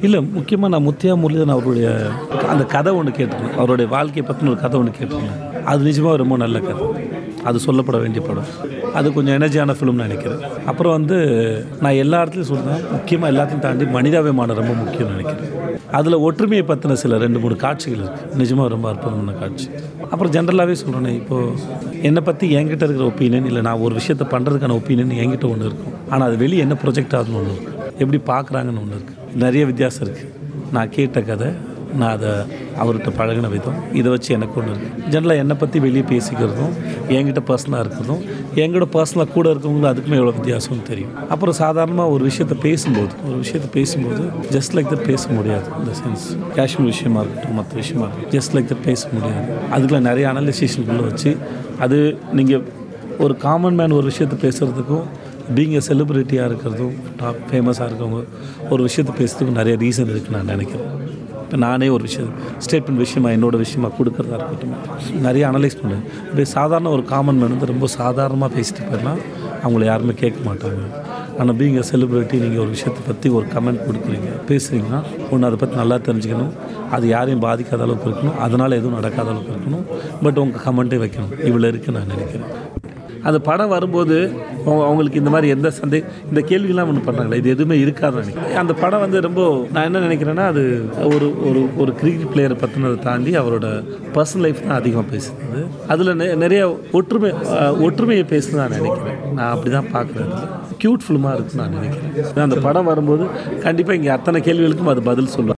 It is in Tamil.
இல்லை முக்கியமாக நான் முத்தியா முரளிதரன் அவருடைய அந்த கதை ஒன்று கேட்டிருக்கேன் அவருடைய வாழ்க்கையை பற்றின ஒரு கதை ஒன்று கேட்டிருக்கேன் அது நிஜமாக ரொம்ப நல்ல கதை அது சொல்லப்பட வேண்டிய படம் அது கொஞ்சம் எனர்ஜியான ஃபிலிம்னு நினைக்கிறேன் அப்புறம் வந்து நான் எல்லா இடத்துலையும் சொல்கிறேன் முக்கியமாக எல்லாத்தையும் தாண்டி மனிதாபிமானம் ரொம்ப முக்கியம்னு நினைக்கிறேன் அதில் ஒற்றுமையை பற்றின சில ரெண்டு மூணு காட்சிகள் இருக்குது நிஜமாக ரொம்ப அற்புதமான காட்சி அப்புறம் ஜென்ரலாகவே சொல்கிறேனே இப்போது என்னை பற்றி என்கிட்ட இருக்கிற ஒப்பீனியன் இல்லை நான் ஒரு விஷயத்தை பண்ணுறதுக்கான ஒப்பீனியன் என்கிட்ட ஒன்று இருக்கும் ஆனால் அது வெளியே என்ன ப்ரொஜெக்ட் ஆகுதுன்னு ஒன்று இருக்குது எப்படி பார்க்குறாங்கன்னு ஒன்று இருக்குது நிறைய வித்தியாசம் இருக்குது நான் கேட்ட கதை நான் அதை அவர்கிட்ட பழகின விதம் இதை வச்சு எனக்கு ஒன்று இருக்குது ஜென்ரலாக என்னை பற்றி வெளியே பேசிக்கிறதும் என்கிட்ட பர்சனலாக இருக்கிறதும் என்கிட்ட பர்சனலாக கூட இருக்கவங்களும் அதுக்குமே எவ்வளோ வித்தியாசம்னு தெரியும் அப்புறம் சாதாரணமாக ஒரு விஷயத்தை பேசும்போது ஒரு விஷயத்தை பேசும்போது ஜஸ்ட் லைக் தட் பேச முடியாது இந்த சென்ஸ் காஷ்மீர் விஷயமா இருக்கட்டும் மற்ற விஷயமா இருக்கட்டும் ஜஸ்ட் லைக் தட் பேச முடியாது அதுக்குள்ள நிறைய அனலைசேஷனுக்குள்ளே வச்சு அது நீங்கள் ஒரு காமன் மேன் ஒரு விஷயத்தை பேசுகிறதுக்கும் பீங் எ செலிப்ரிட்டியாக இருக்கிறதும் டாப் ஃபேமஸாக இருக்கவங்க ஒரு விஷயத்தை பேசுறதுக்கும் நிறைய ரீசன் இருக்குன்னு நான் நினைக்கிறேன் இப்போ நானே ஒரு விஷயம் ஸ்டேட்மெண்ட் விஷயமா என்னோட விஷயமா கொடுக்கறதா இருக்கட்டும் நிறைய அனலைஸ் பண்ணுவேன் இப்போ சாதாரண ஒரு காமன் மேன் வந்து ரொம்ப சாதாரணமாக பேசிட்டு போயிடலாம் அவங்கள யாருமே கேட்க மாட்டாங்க ஆனால் பீங் எ செலிப்ரிட்டி நீங்கள் ஒரு விஷயத்தை பற்றி ஒரு கமெண்ட் கொடுக்குறீங்க பேசுகிறீங்கன்னா ஒன்று அதை பற்றி நல்லா தெரிஞ்சுக்கணும் அது யாரையும் பாதிக்காத அளவுக்கு இருக்கணும் அதனால் எதுவும் நடக்காத அளவுக்கு இருக்கணும் பட் உங்கள் கமெண்ட்டே வைக்கணும் இவ்வளோ இருக்குன்னு நான் நினைக்கிறேன் அந்த படம் வரும்போது அவங்க- அவங்களுக்கு இந்த மாதிரி எந்த சந்தே இந்த கேள்விலாம் ஒன்று பண்ணுறாங்களே இது எதுவுமே இருக்காதுன்னு நினைக்கிறேன் அந்த படம் வந்து ரொம்ப நான் என்ன நினைக்கிறேன்னா அது ஒரு ஒரு ஒரு கிரிக்கெட் பிளேயரை பற்றினதை தாண்டி அவரோட பர்சனல் லைஃப் தான் அதிகமாக பேசுனது அதில் நிறைய ஒற்றுமை அஹ், ஒற்றுமையை பேசுன்னு நான் நினைக்கிறேன் நான் அப்படி தான் பார்க்குறேன் க்யூட் ஃபிலிமாக இருக்குன்னு நான் நினைக்கிறேன் அந்த படம் வரும்போது கண்டிப்பாக இங்கே அத்தனை கேள்விகளுக்கும் அது பதில் சொல்லுவேன்